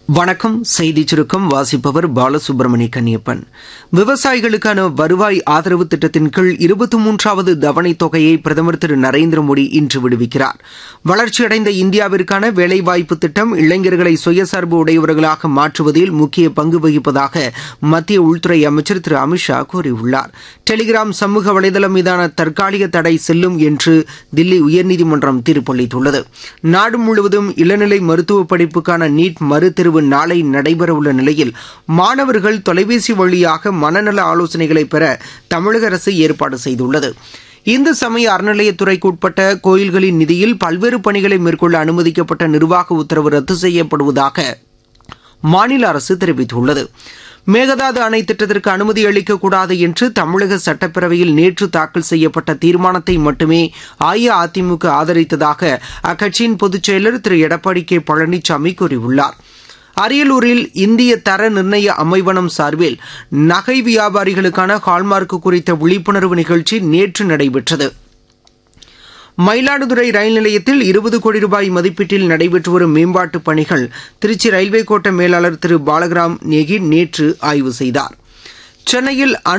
வணக்கம் செய்தி சுருக்கம் வாசிப்பவர் பாலசுப்ரமணிய கன்னியப்பன் விவசாயிகளுக்கான வருவாய் ஆதரவு திட்டத்தின் கீழ் இருபத்தி மூன்றாவது தவணைத் தொகையை பிரதமர் திரு நரேந்திர மோடி இன்று விடுவிக்கிறார் வளர்ச்சியடைந்த இந்தியாவிற்கான வேலைவாய்ப்பு திட்டம் இளைஞர்களை சுயசார்பு உடையவர்களாக மாற்றுவதில் முக்கிய பங்கு வகிப்பதாக மத்திய உள்துறை அமைச்சர் திரு அமித்ஷா கூறியுள்ளார் டெலிகிராம் சமூக வலைதளம் மீதான தற்காலிக தடை செல்லும் என்று தில்லி உயர்நீதிமன்றம் தீர்ப்பளித்துள்ளது நாடு முழுவதும் இளநிலை மருத்துவ படிப்புக்கான நீட் மறுதேர்வு நாளை நடைபெறவுள்ள நிலையில் மாணவர்கள் தொலைபேசி வழியாக மனநல ஆலோசனைகளை பெற தமிழக அரசு ஏற்பாடு செய்துள்ளது இந்து சமய அறநிலையத்துறைக்கு உட்பட்ட கோயில்களின் நிதியில் பல்வேறு பணிகளை மேற்கொள்ள அனுமதிக்கப்பட்ட நிர்வாக உத்தரவு ரத்து செய்யப்படுவதாக மாநில அரசு தெரிவித்துள்ளது மேகதாது அணை திட்டத்திற்கு அனுமதி அளிக்கக்கூடாது என்று தமிழக சட்டப்பேரவையில் நேற்று தாக்கல் செய்யப்பட்ட தீர்மானத்தை மட்டுமே அஇஅதிமுக ஆதரித்ததாக அக்கட்சியின் பொதுச் செயலர் திரு எடப்பாடி கே பழனிசாமி கூறியுள்ளார் அரியலூரில் இந்திய தர நிர்ணய அமைவனம் சார்பில் நகை வியாபாரிகளுக்கான ஹால்மார்க் குறித்த விழிப்புணர்வு நிகழ்ச்சி நேற்று நடைபெற்றது மயிலாடுதுறை ரயில் நிலையத்தில் இருபது கோடி ரூபாய் மதிப்பீட்டில் நடைபெற்று வரும் மேம்பாட்டுப் பணிகள் திருச்சி ரயில்வே கோட்ட மேலாளர் திரு பாலகிராம் நேகி நேற்று ஆய்வு செய்தார் சென்னையில்